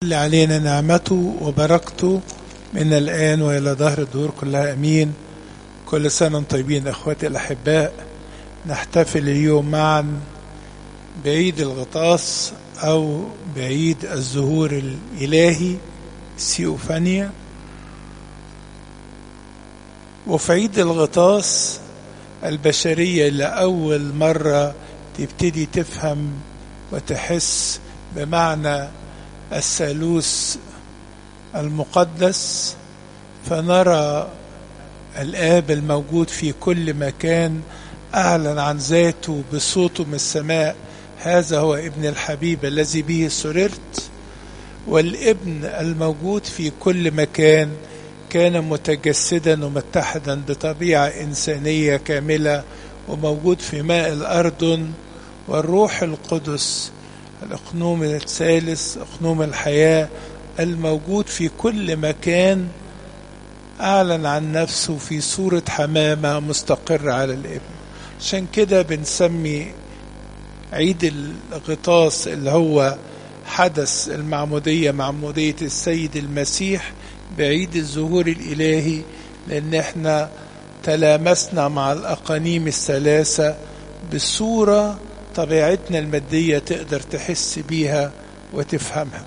اللي علينا نعمته وبركته من الآن وإلى ظهر الدهور كلها أمين كل سنة وانتم طيبين أخواتي الأحباء نحتفل اليوم معا بعيد الغطاس أو بعيد الظهور الإلهي سيوفانيا وفي عيد الغطاس البشرية لأول مرة تبتدي تفهم وتحس بمعنى الثالوث المقدس فنرى الآب الموجود في كل مكان أعلن عن ذاته بصوته من السماء هذا هو ابن الحبيب الذي به سررت والابن الموجود في كل مكان كان متجسدا ومتحدا بطبيعة إنسانية كاملة وموجود في ماء الأردن والروح القدس الأقنوم الثالث أقنوم الحياة الموجود في كل مكان أعلن عن نفسه في صورة حمامة مستقرة على الابن عشان كده بنسمي عيد الغطاس اللي هو حدث المعمودية معمودية السيد المسيح بعيد الظهور الإلهي لأن احنا تلامسنا مع الأقانيم الثلاثة بصورة طبيعتنا المادية تقدر تحس بيها وتفهمها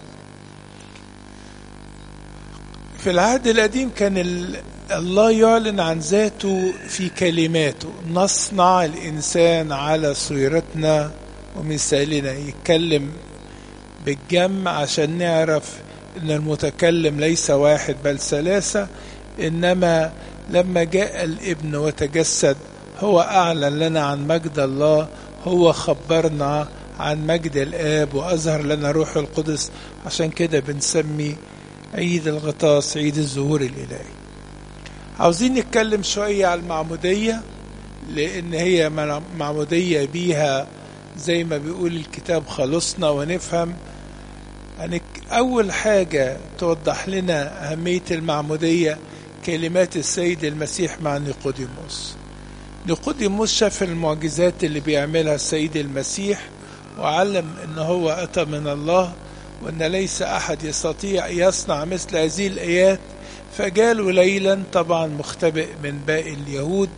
في العهد القديم كان الله يعلن عن ذاته في كلماته نصنع الإنسان على صورتنا ومثالنا يتكلم بالجمع عشان نعرف ان المتكلم ليس واحد بل ثلاثة انما لما جاء الابن وتجسد هو اعلن لنا عن مجد الله هو خبرنا عن مجد الاب واظهر لنا روح القدس عشان كده بنسمي عيد الغطاس عيد الظهور الالهي عاوزين نتكلم شوية على المعمودية لان هي معمودية بيها زي ما بيقول الكتاب خلصنا ونفهم يعني أول حاجة توضح لنا أهمية المعمودية كلمات السيد المسيح مع نيقوديموس نيقوديموس شاف المعجزات اللي بيعملها السيد المسيح وعلم ان هو اتى من الله وان ليس احد يستطيع يصنع مثل هذه الايات فجاله ليلا طبعا مختبئ من باقي اليهود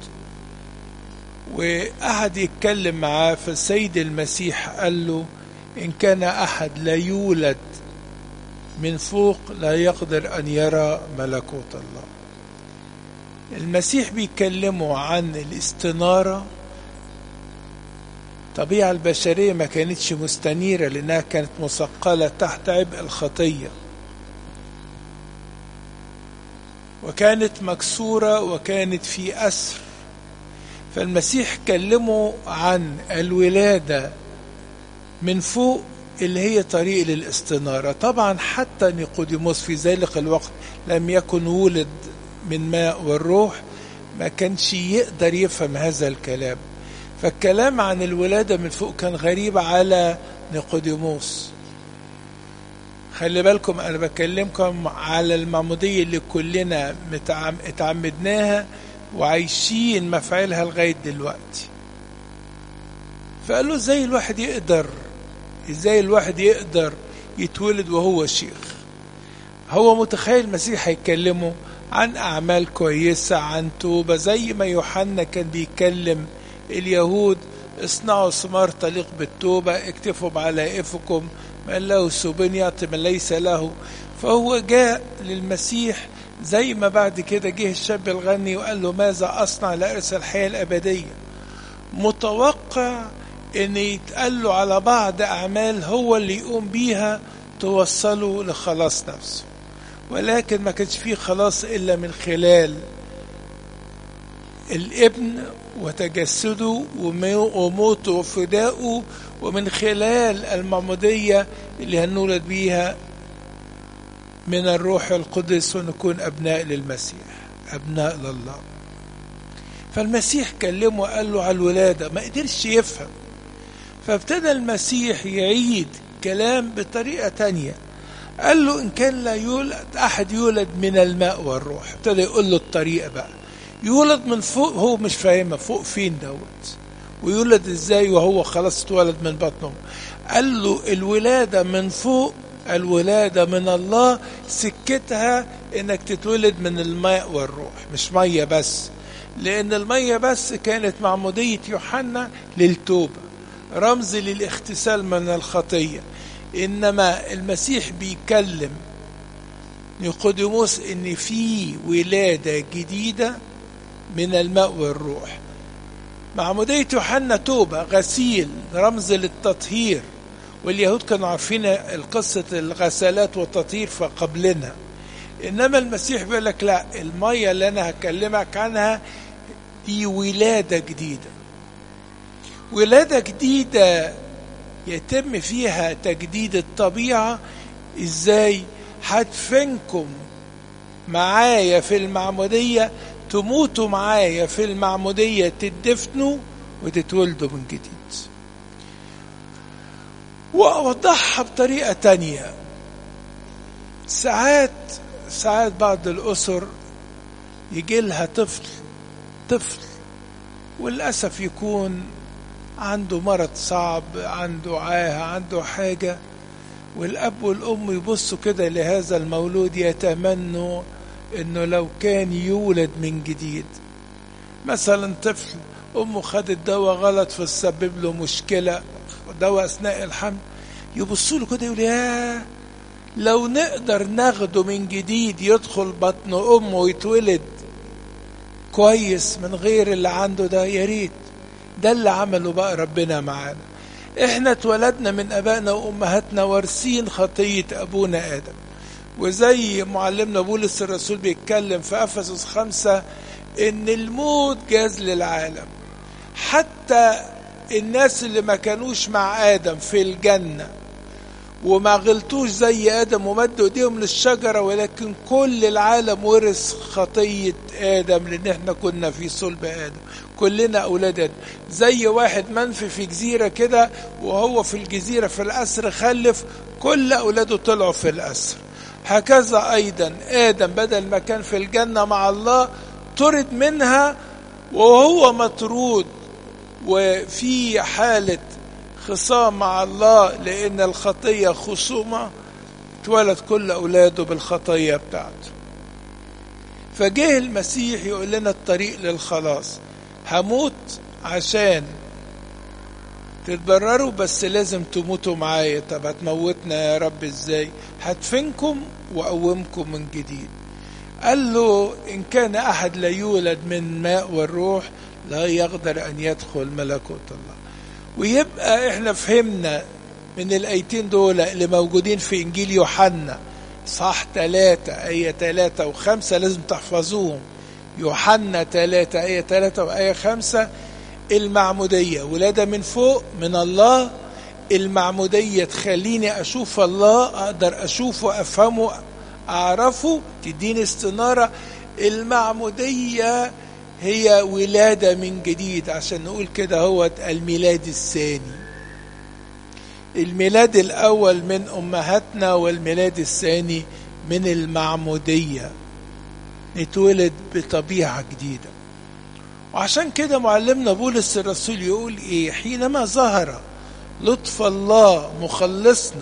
وقعد يتكلم معاه فالسيد المسيح قال له إن كان أحد لا يولد من فوق لا يقدر أن يرى ملكوت الله المسيح بيكلمه عن الاستنارة الطبيعة البشرية ما كانتش مستنيرة لأنها كانت مثقلة تحت عبء الخطية وكانت مكسورة وكانت في أسر فالمسيح كلمه عن الولادة من فوق اللي هي طريق للاستنارة طبعا حتى نيقوديموس في ذلك الوقت لم يكن ولد من ماء والروح ما كانش يقدر يفهم هذا الكلام فالكلام عن الولادة من فوق كان غريب على نيقوديموس خلي بالكم أنا بكلمكم على المعمودية اللي كلنا اتعمدناها وعايشين مفعلها لغاية دلوقتي فقال له ازاي الواحد يقدر ازاي الواحد يقدر يتولد وهو شيخ هو متخيل المسيح هيكلمه عن أعمال كويسة عن توبة زي ما يوحنا كان بيكلم اليهود اصنعوا ثمار تليق بالتوبة اكتفوا بعلائفكم من له سبين يعطي من ليس له فهو جاء للمسيح زي ما بعد كده جه الشاب الغني وقال له ماذا أصنع لأرث الحياة الأبدية متوقع ان يتقال له على بعض اعمال هو اللي يقوم بيها توصله لخلاص نفسه ولكن ما كانش فيه خلاص الا من خلال الابن وتجسده وموته وفدائه ومن خلال المعمودية اللي هنولد بيها من الروح القدس ونكون أبناء للمسيح أبناء لله فالمسيح كلمه وقال له على الولادة ما قدرش يفهم فابتدى المسيح يعيد كلام بطريقة تانية قال له إن كان لا يولد أحد يولد من الماء والروح ابتدى يقول له الطريقة بقى يولد من فوق هو مش فاهمها فوق فين دوت ويولد ازاي وهو خلاص اتولد من بطنه قال له الولادة من فوق الولادة من الله سكتها انك تتولد من الماء والروح مش مية بس لان المية بس كانت معمودية يوحنا للتوبة رمز للاغتسال من الخطية انما المسيح بيكلم نيقوديموس ان في ولادة جديدة من الماء والروح معمودية يوحنا توبة غسيل رمز للتطهير واليهود كانوا عارفين قصة الغسالات والتطهير فقبلنا إنما المسيح بيقول لك لا المية اللي أنا هكلمك عنها دي ولادة جديدة ولادة جديدة يتم فيها تجديد الطبيعة إزاي هدفنكم معايا في المعمودية تموتوا معايا في المعمودية تدفنوا وتتولدوا من جديد وأوضحها بطريقة تانية ساعات ساعات بعض الأسر يجي لها طفل طفل وللأسف يكون عنده مرض صعب عنده عاهة عنده حاجة والأب والأم يبصوا كده لهذا المولود يتمنوا إنه لو كان يولد من جديد مثلا طفل أمه خدت دواء غلط فسبب له مشكلة دواء أثناء الحمل يبصوا له كده يقول ياه لو نقدر ناخده من جديد يدخل بطن أمه ويتولد كويس من غير اللي عنده ده يا ريت ده اللي عمله بقى ربنا معانا احنا اتولدنا من ابائنا وامهاتنا وارثين خطيه ابونا ادم وزي معلمنا بولس الرسول بيتكلم في افسس خمسة ان الموت جاز للعالم حتى الناس اللي ما كانوش مع ادم في الجنه وما غلطوش زي ادم ومدوا ايديهم للشجره ولكن كل العالم ورث خطيه ادم لان احنا كنا في صلب ادم كلنا اولاد ادم زي واحد منفي في جزيره كده وهو في الجزيره في الاسر خلف كل اولاده طلعوا في الاسر هكذا ايضا ادم بدل ما كان في الجنه مع الله طرد منها وهو مطرود وفي حاله خصام مع الله لأن الخطية خصومة اتولد كل أولاده بالخطية بتاعته فجه المسيح يقول لنا الطريق للخلاص هموت عشان تتبرروا بس لازم تموتوا معايا طب هتموتنا يا رب ازاي هدفنكم واقومكم من جديد قال له ان كان احد لا يولد من ماء والروح لا يقدر ان يدخل ملكوت الله ويبقى احنا فهمنا من الايتين دول اللي موجودين في انجيل يوحنا صح ثلاثة آية ثلاثة وخمسة لازم تحفظوهم يوحنا ثلاثة آية ثلاثة وآية خمسة المعمودية ولادة من فوق من الله المعمودية تخليني أشوف الله أقدر أشوفه أفهمه أعرفه تديني استنارة المعمودية هي ولادة من جديد عشان نقول كده هو الميلاد الثاني الميلاد الأول من أمهاتنا والميلاد الثاني من المعمودية نتولد بطبيعة جديدة وعشان كده معلمنا بولس الرسول يقول إيه حينما ظهر لطف الله مخلصنا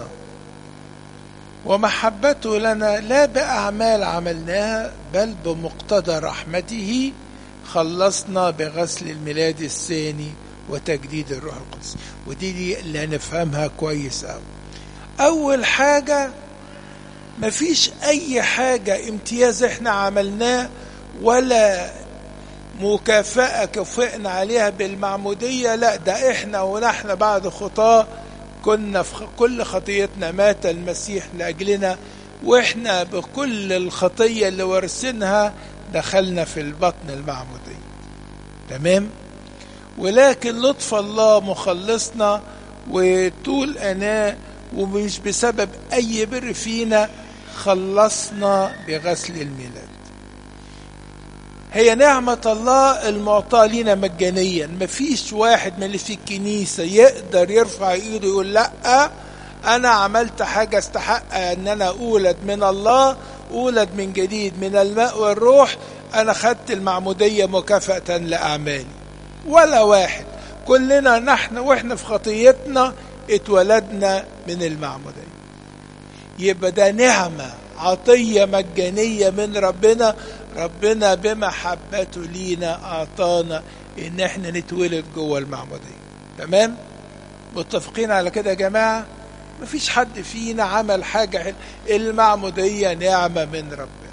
ومحبته لنا لا بأعمال عملناها بل بمقتضى رحمته خلصنا بغسل الميلاد الثاني وتجديد الروح القدس ودي دي اللي هنفهمها كويس قوي اول حاجه مفيش اي حاجه امتياز احنا عملناه ولا مكافأة كفئنا عليها بالمعمودية لا ده احنا ونحن بعد خطاه كنا في كل خطيتنا مات المسيح لأجلنا واحنا بكل الخطية اللي ورثناها دخلنا في البطن المعمودية تمام ولكن لطف الله مخلصنا وطول أناة ومش بسبب أي بر فينا خلصنا بغسل الميلاد هي نعمة الله المعطاة لنا مجانيا مفيش واحد من اللي في الكنيسة يقدر يرفع ايده يقول لا انا عملت حاجة استحق ان انا اولد من الله اولد من جديد من الماء والروح انا خدت المعمودية مكافأة لاعمالي ولا واحد كلنا نحن واحنا في خطيتنا اتولدنا من المعمودية يبقى ده نعمة عطية مجانية من ربنا ربنا بمحبته لينا أعطانا إن احنا نتولد جوه المعمودية تمام متفقين على كده يا جماعة مفيش حد فينا عمل حاجة حل. المعمودية نعمة من ربنا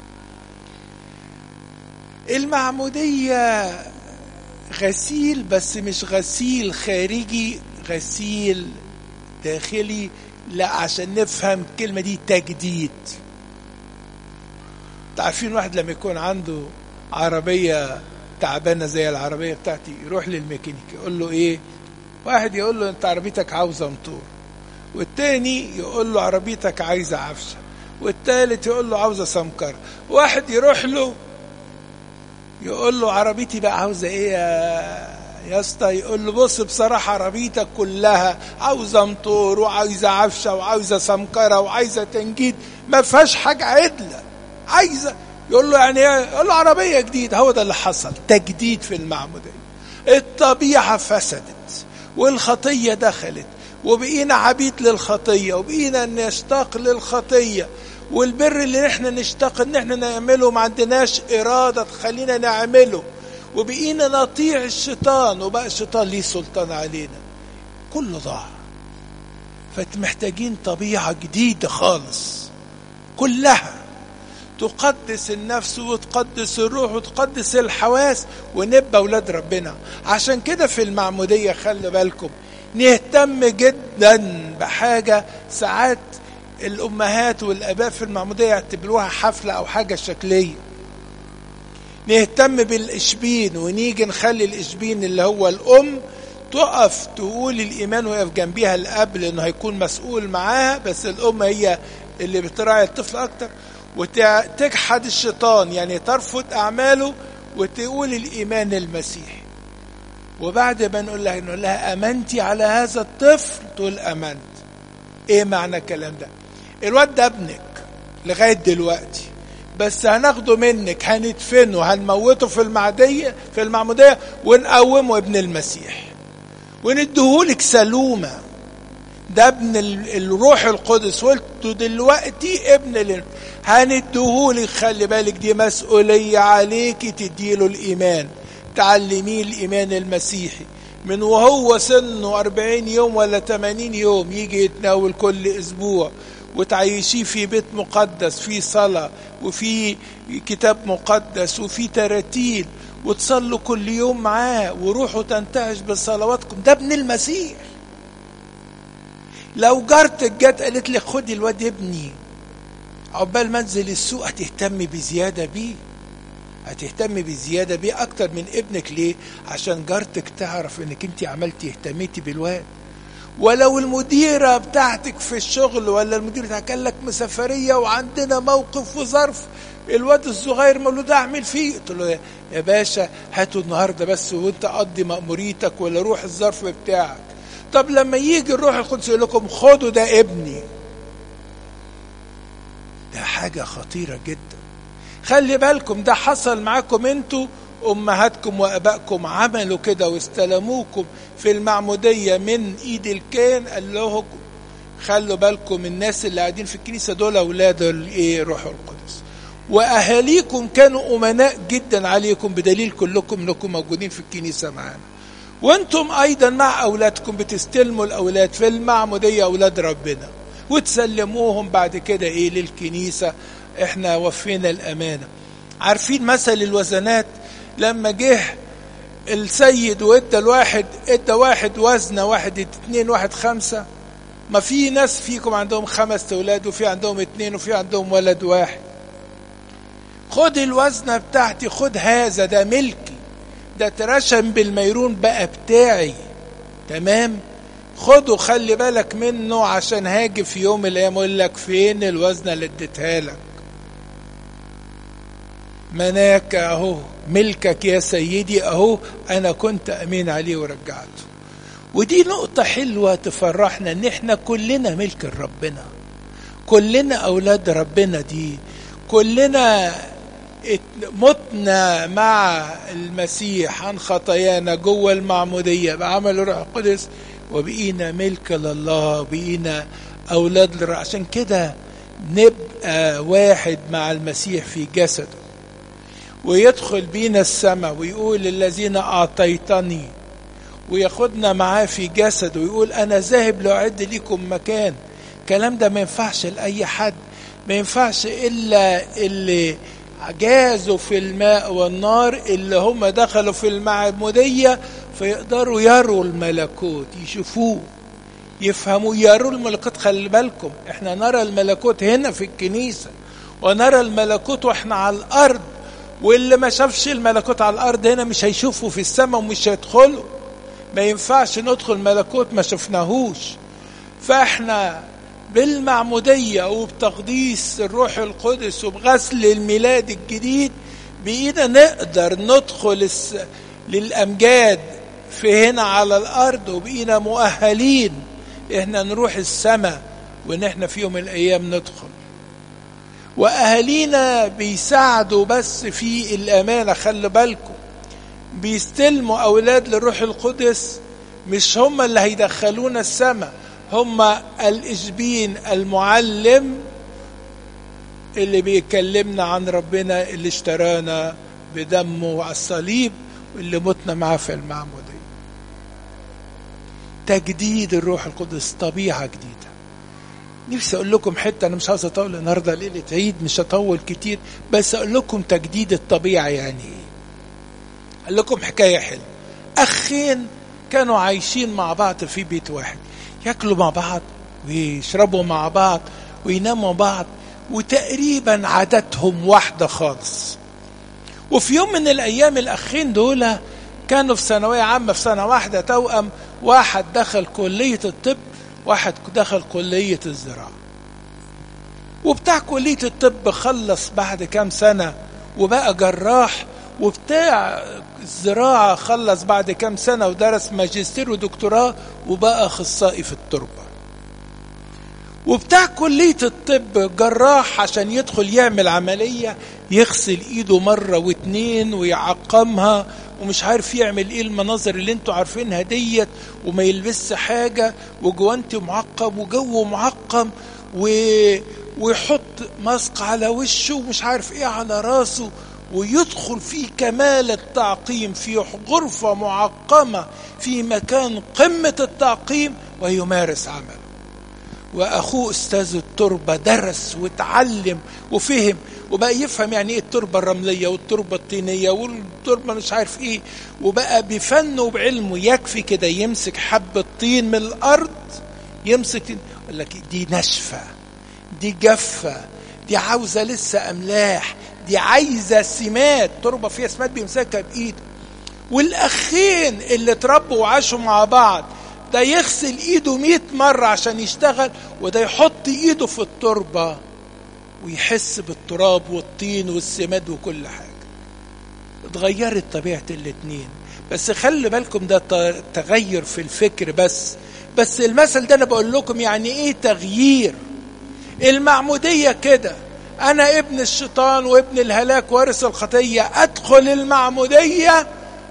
المعمودية غسيل بس مش غسيل خارجي غسيل داخلي لا عشان نفهم الكلمة دي تجديد عارفين واحد لما يكون عنده عربية تعبانة زي العربية بتاعتي يروح للميكانيكي يقول له ايه واحد يقول له انت عربيتك عاوزة موتور والتاني يقول له عربيتك عايزة عفشة والتالت يقول له عاوزة سمكرة واحد يروح له يقول له عربيتي بقى عاوزة ايه يا يا اسطى يقول له بص بصراحة عربيتك كلها عاوزة موتور وعايزة عفشة وعاوزة سمكرة وعايزة تنجيد ما فيهاش حاجة عدلة عايزة يقول له يعني ايه يقول له عربية جديدة هو ده اللي حصل تجديد في المعمودية الطبيعة فسدت والخطية دخلت وبقينا عبيد للخطية وبقينا نشتاق للخطية والبر اللي احنا نشتاق ان احنا نعمله ما عندناش إرادة تخلينا نعمله وبقينا نطيع الشيطان وبقى الشيطان ليه سلطان علينا كله ضاع فمحتاجين طبيعة جديدة خالص كلها تقدس النفس وتقدس الروح وتقدس الحواس ونبقى اولاد ربنا عشان كده في المعمودية خلي بالكم نهتم جدا بحاجة ساعات الأمهات والآباء في المعمودية يعتبروها حفلة أو حاجة شكلية نهتم بالإشبين ونيجي نخلي الإشبين اللي هو الأم تقف تقول الإيمان ويقف جنبيها الأب لأنه هيكون مسؤول معاها بس الأم هي اللي بتراعي الطفل أكتر وتجحد الشيطان يعني ترفض أعماله وتقول الإيمان المسيحي وبعد ما نقول لها نقول لها أمنتي على هذا الطفل تقول أمنت إيه معنى الكلام ده الواد ده ابنك لغاية دلوقتي بس هناخده منك هندفنه هنموته في المعدية في المعمودية ونقومه ابن المسيح ونديهولك سلومة ده ابن الروح القدس قلت دلوقتي ابن لل... هنديهولك خلي بالك دي مسؤولية عليكي تديله الإيمان تعلميه الإيمان المسيحي من وهو سنه أربعين يوم ولا تمانين يوم يجي يتناول كل أسبوع وتعيشيه في بيت مقدس في صلاة وفي كتاب مقدس وفي تراتيل وتصلوا كل يوم معاه وروحوا تنتهج بصلواتكم ده ابن المسيح لو جارتك جت قالت لك خدي الواد ابني عقبال ما انزل السوق هتهتم بزياده بيه هتهتم بزياده بيه اكتر من ابنك ليه عشان جارتك تعرف انك انت عملتي اهتميتي بالواد ولو المديرة بتاعتك في الشغل ولا المدير بتاعك قال لك مسافرية وعندنا موقف وظرف الواد الصغير مولود اعمل فيه قلت له يا باشا هاته النهارده بس وانت قضي مأموريتك ولا روح الظرف بتاعك طب لما يجي الروح القدس يقول لكم خدوا ده ابني ده حاجة خطيرة جدا خلي بالكم ده حصل معاكم انتوا امهاتكم وابائكم عملوا كده واستلموكم في المعمودية من ايد الكاهن قال لهم خلوا بالكم الناس اللي قاعدين في الكنيسة دول اولاد الايه روح القدس واهاليكم كانوا امناء جدا عليكم بدليل كلكم انكم موجودين في الكنيسة معانا وانتم ايضا مع اولادكم بتستلموا الاولاد في المعمودية اولاد ربنا وتسلموهم بعد كده ايه للكنيسة احنا وفينا الامانة عارفين مثل الوزنات لما جه السيد وادى الواحد ادى واحد وزنه واحد اتنين واحد خمسة ما في ناس فيكم عندهم خمس اولاد وفي عندهم اتنين وفي عندهم ولد واحد خد الوزنه بتاعتي خد هذا ده ملكي ده اترشم بالميرون بقى بتاعي تمام خده خلي بالك منه عشان هاجي في يوم من الايام اقول لك فين الوزنه اللي اديتها لك مناك اهو ملكك يا سيدي اهو انا كنت امين عليه ورجعته ودي نقطة حلوة تفرحنا ان احنا كلنا ملك ربنا كلنا اولاد ربنا دي كلنا متنا مع المسيح عن خطايانا جوه المعمودية بعمل الروح القدس وبقينا ملك لله بقينا أولاد للرب عشان كده نبقى واحد مع المسيح في جسده ويدخل بينا السماء ويقول الذين أعطيتني وياخدنا معاه في جسده ويقول أنا ذاهب لأعد لكم مكان الكلام ده ما ينفعش لأي حد ما ينفعش إلا اللي جازوا في الماء والنار اللي هم دخلوا في المعمودية فيقدروا يروا الملكوت يشوفوه يفهموا يروا الملكوت خلي بالكم احنا نرى الملكوت هنا في الكنيسة ونرى الملكوت واحنا على الأرض واللي ما شافش الملكوت على الأرض هنا مش هيشوفه في السماء ومش هيدخله ما ينفعش ندخل ملكوت ما شفناهوش فاحنا بالمعمودية وبتقديس الروح القدس وبغسل الميلاد الجديد بإيدنا نقدر ندخل الس... للأمجاد في هنا على الأرض وبقينا مؤهلين إحنا نروح السماء وإن إحنا في يوم من الأيام ندخل وأهالينا بيساعدوا بس في الأمانة خلي بالكم بيستلموا أولاد للروح القدس مش هم اللي هيدخلونا السماء هم الإشبين المعلم اللي بيكلمنا عن ربنا اللي اشترانا بدمه على الصليب واللي متنا معاه في المعمودية تجديد الروح القدس طبيعة جديدة نفسي أقول لكم حتة أنا مش عاوز أطول النهاردة ليلة عيد مش هطول كتير بس أقول لكم تجديد الطبيعة يعني إيه أقول لكم حكاية حلوة أخين كانوا عايشين مع بعض في بيت واحد ياكلوا مع بعض ويشربوا مع بعض ويناموا مع بعض وتقريبا عاداتهم واحدة خالص وفي يوم من الأيام الأخين دول كانوا في ثانوية عامة في سنة واحدة توأم واحد دخل كلية الطب واحد دخل كلية الزراعة وبتاع كلية الطب خلص بعد كام سنة وبقى جراح وبتاع الزراعة خلص بعد كام سنة ودرس ماجستير ودكتوراه وبقى أخصائي في التربة وبتاع كلية الطب جراح عشان يدخل يعمل عملية يغسل ايده مرة واتنين ويعقمها ومش عارف يعمل ايه المناظر اللي انتوا عارفينها ديت وما يلبسش حاجة وجوانتي معقم وجوه معقم و... ويحط ماسك على وشه ومش عارف ايه على راسه ويدخل في كمال التعقيم في غرفة معقمة في مكان قمة التعقيم ويمارس عمله واخوه استاذ التربه درس وتعلم وفهم وبقى يفهم يعني ايه التربه الرمليه والتربه الطينيه والتربه مش عارف ايه وبقى بفنه وبعلمه يكفي كده يمسك حبه طين من الارض يمسك يقول لك دي ناشفه دي جافه دي عاوزه لسه املاح دي عايزه سمات تربه فيها سمات بيمسكها بايده والاخين اللي اتربوا وعاشوا مع بعض ده يغسل ايده مئة مرة عشان يشتغل وده يحط ايده في التربة ويحس بالتراب والطين والسماد وكل حاجة اتغيرت طبيعة الاتنين بس خلي بالكم ده تغير في الفكر بس بس المثل ده انا بقول لكم يعني ايه تغيير المعمودية كده انا ابن الشيطان وابن الهلاك وارث الخطية ادخل المعمودية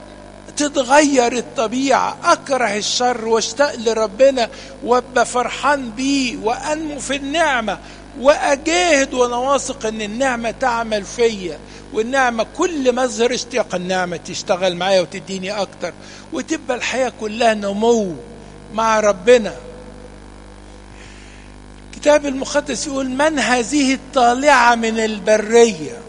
تتغير الطبيعة أكره الشر واشتاق لربنا وابقى فرحان بيه وأنمو في النعمة وأجاهد وأنا واثق إن النعمة تعمل فيا والنعمة كل ما أظهر اشتياق النعمة تشتغل معايا وتديني أكتر وتبقى الحياة كلها نمو مع ربنا الكتاب المقدس يقول من هذه الطالعة من البرية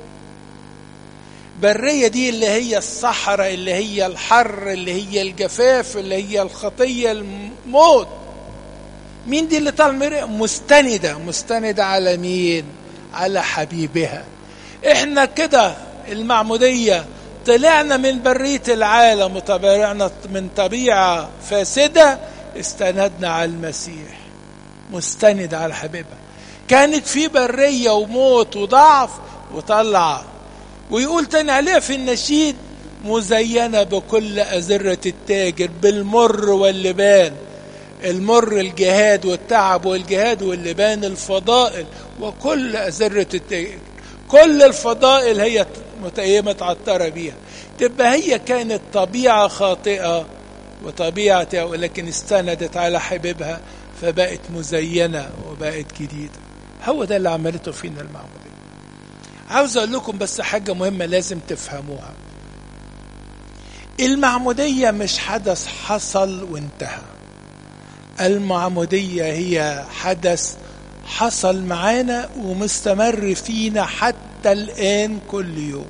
البريه دي اللي هي الصحراء اللي هي الحر اللي هي الجفاف اللي هي الخطيه الموت مين دي اللي طالع مستندة مستندة على مين على حبيبها احنا كده المعمودية طلعنا من برية العالم وطلعنا من طبيعة فاسدة استندنا على المسيح مستند على حبيبها كانت في برية وموت وضعف وطلع ويقول تاني عليها في النشيد مزينة بكل أزرة التاجر بالمر واللبان المر الجهاد والتعب والجهاد واللبان الفضائل وكل أزرة التاجر كل الفضائل هي متيمة عطرة بيها تبقى هي كانت طبيعة خاطئة وطبيعة ولكن استندت على حبيبها فبقت مزينة وبقت جديدة هو ده اللي عملته فينا المعمودية عاوز أقول لكم بس حاجة مهمة لازم تفهموها المعمودية مش حدث حصل وانتهى المعمودية هي حدث حصل معانا ومستمر فينا حتى الآن كل يوم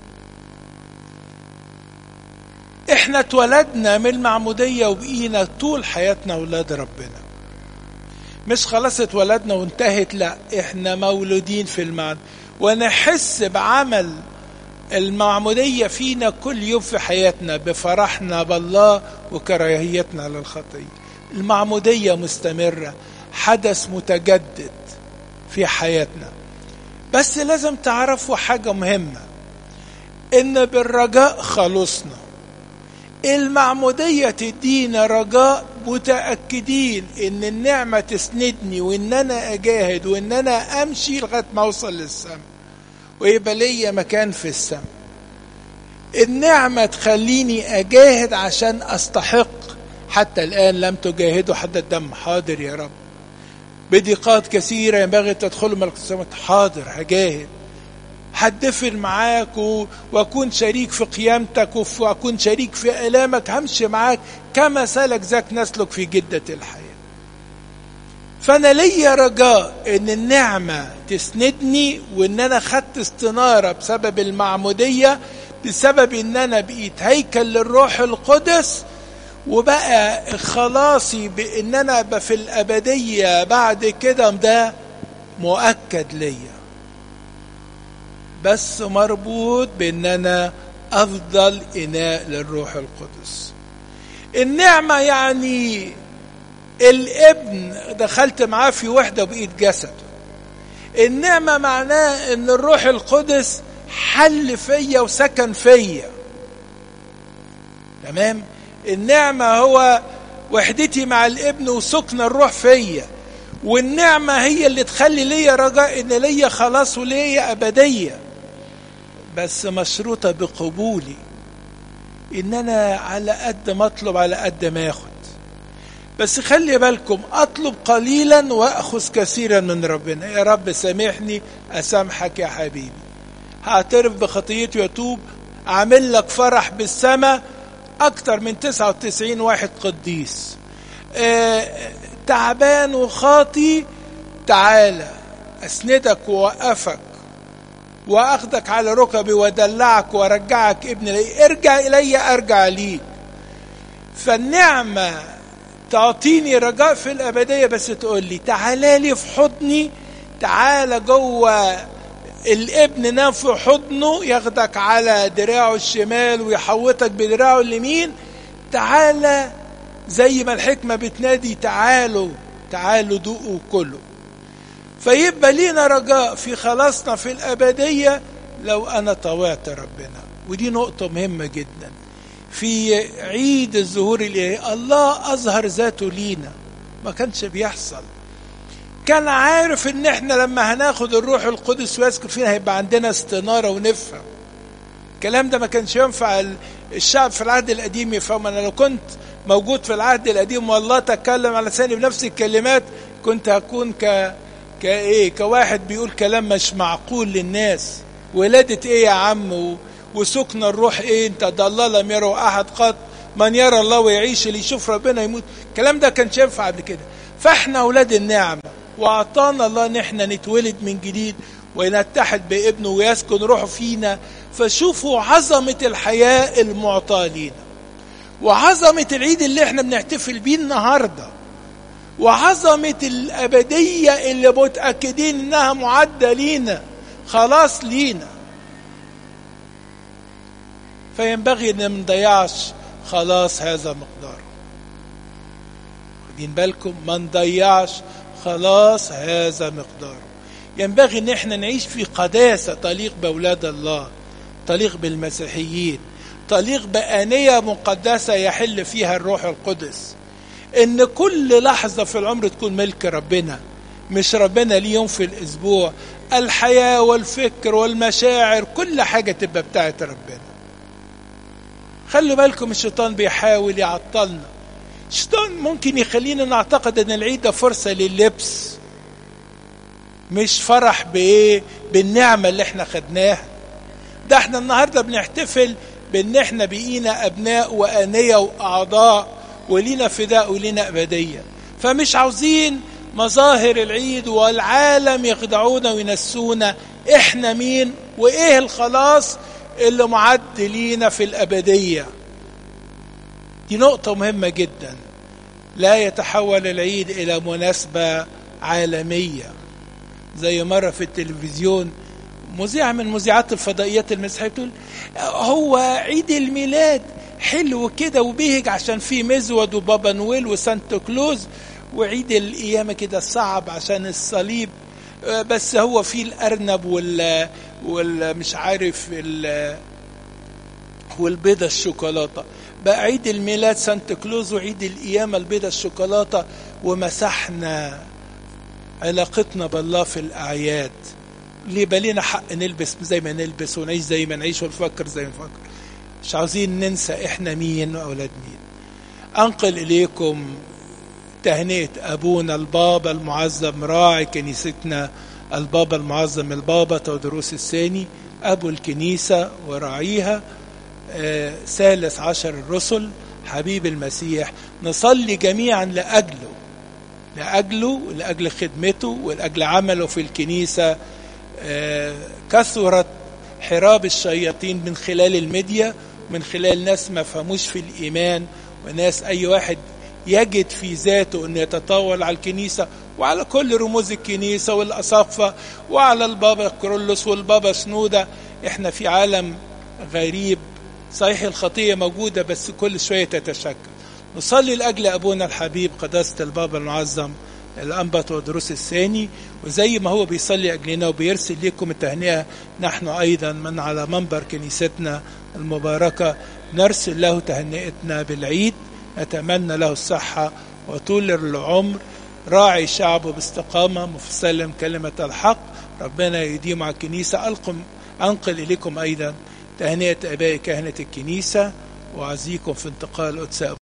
احنا اتولدنا من المعمودية وبقينا طول حياتنا أولاد ربنا مش خلاص اتولدنا وانتهت لا احنا مولودين في المعنى ونحس بعمل المعمودية فينا كل يوم في حياتنا بفرحنا بالله وكراهيتنا للخطية المعمودية مستمرة حدث متجدد في حياتنا بس لازم تعرفوا حاجة مهمة إن بالرجاء خلصنا المعمودية تدينا رجاء متأكدين إن النعمة تسندني وإن أنا أجاهد وإن أنا أمشي لغاية ما أوصل للسماء ويبقى ليا مكان في السماء النعمة تخليني أجاهد عشان أستحق حتى الآن لم تجاهدوا حتى الدم حاضر يا رب بضيقات كثيرة ينبغي تدخلوا ملك السماوات حاضر هجاهد هتدفن معاك و... واكون شريك في قيامتك وف... واكون شريك في الامك همشي معاك كما سلك ذاك نسلك في جده الحياه فانا ليا رجاء ان النعمه تسندني وان انا خدت استناره بسبب المعموديه بسبب ان انا بقيت هيكل للروح القدس وبقى خلاصي بان انا ابقى في الابديه بعد كده ده مؤكد ليا بس مربوط بان انا افضل اناء للروح القدس النعمه يعني الابن دخلت معاه في وحده وبقيت جسد النعمه معناه ان الروح القدس حل فيا وسكن فيا تمام النعمه هو وحدتي مع الابن وسكن الروح فيا والنعمه هي اللي تخلي ليا رجاء ان ليا خلاص وليا ابديه بس مشروطة بقبولي إن أنا على قد ما أطلب على قد ما أخد بس خلي بالكم أطلب قليلا وأخذ كثيرا من ربنا يا رب سامحني أسامحك يا حبيبي هعترف بخطيتي وأتوب أعمل لك فرح بالسماء أكتر من 99 واحد قديس آه تعبان وخاطي تعالى أسندك ووقفك واخدك على ركبي وادلعك وارجعك ابن لي ارجع الي ارجع ليك فالنعمه تعطيني رجاء في الابديه بس تقول لي تعالى لي في حضني تعالى جوه الابن نام في حضنه ياخدك على دراعه الشمال ويحوطك بدراعه اليمين تعالى زي ما الحكمه بتنادي تعالوا تعالوا دوقوا كله فيبقى لينا رجاء في خلاصنا في الأبدية لو أنا طوعت ربنا ودي نقطة مهمة جدا في عيد الظهور الإلهي الله أظهر ذاته لينا ما كانش بيحصل كان عارف ان احنا لما هناخد الروح القدس ويسكن فينا هيبقى عندنا استنارة ونفهم الكلام ده ما كانش ينفع الشعب في العهد القديم يفهم انا لو كنت موجود في العهد القديم والله تكلم على لساني بنفس الكلمات كنت هكون ك كايه كواحد بيقول كلام مش معقول للناس ولادة ايه يا عم وسكن الروح ايه انت ده الله لم يره احد قط من يرى الله ويعيش اللي يشوف ربنا يموت الكلام ده كانش ينفع قبل كده فاحنا اولاد النعمه واعطانا الله ان احنا نتولد من جديد ونتحد بابنه ويسكن روحه فينا فشوفوا عظمه الحياه المعطاه لينا وعظمه العيد اللي احنا بنحتفل بيه النهارده وعظمة الأبدية اللي متأكدين إنها معدة لينا خلاص لينا فينبغي إن ما نضيعش خلاص هذا مقداره واخدين بالكم ما نضيعش خلاص هذا مقداره ينبغي ان احنا نعيش في قداسة تليق بأولاد الله تليق بالمسيحيين تليق بآنية مقدسة يحل فيها الروح القدس ان كل لحظة في العمر تكون ملك ربنا مش ربنا ليه يوم في الاسبوع الحياة والفكر والمشاعر كل حاجة تبقى بتاعت ربنا خلوا بالكم الشيطان بيحاول يعطلنا الشيطان ممكن يخلينا نعتقد ان العيد ده فرصة لللبس مش فرح بايه بالنعمة اللي احنا خدناها ده احنا النهاردة بنحتفل بان احنا بقينا ابناء وانية واعضاء ولينا فداء ولينا ابدية فمش عاوزين مظاهر العيد والعالم يخدعونا وينسونا احنا مين وايه الخلاص اللي معد لينا في الابدية دي نقطة مهمة جدا لا يتحول العيد الى مناسبة عالمية زي مرة في التلفزيون مذيعة من مذيعات الفضائيات المسيحية بتقول هو عيد الميلاد حلو كده وبيهج عشان فيه مزود وبابا نويل وسانتا كلوز وعيد القيامة كده صعب عشان الصليب بس هو فيه الأرنب وال والمش عارف ال والبيضة الشوكولاتة بقى عيد الميلاد سانتا كلوز وعيد القيامة البيضة الشوكولاتة ومسحنا علاقتنا بالله في الأعياد ليه بقى لنا حق نلبس زي ما نلبس ونعيش زي ما نعيش ونفكر زي ما نفكر مش عاوزين ننسى احنا مين واولاد مين انقل اليكم تهنئة ابونا البابا المعظم راعي كنيستنا البابا المعظم البابا تودروس الثاني ابو الكنيسة وراعيها آه ثالث عشر الرسل حبيب المسيح نصلي جميعا لأجله لأجله لأجل خدمته ولأجل عمله في الكنيسة آه كثرت حراب الشياطين من خلال الميديا من خلال ناس ما فهموش في الإيمان وناس أي واحد يجد في ذاته أن يتطاول على الكنيسة وعلى كل رموز الكنيسة والأصافة وعلى البابا كرولوس والبابا سنودة احنا في عالم غريب صحيح الخطية موجودة بس كل شوية تتشكل نصلي لأجل أبونا الحبيب قداسة البابا المعظم الأنبا تودروس الثاني وزي ما هو بيصلي أجلنا وبيرسل لكم التهنئة نحن أيضا من على منبر كنيستنا المباركة نرسل له تهنئتنا بالعيد نتمنى له الصحة وطول العمر راعي شعبه باستقامة مفسلم كلمة الحق ربنا يديم على الكنيسة ألقم أنقل إليكم أيضا تهنئة أباء كهنة الكنيسة وأعزيكم في انتقال قدس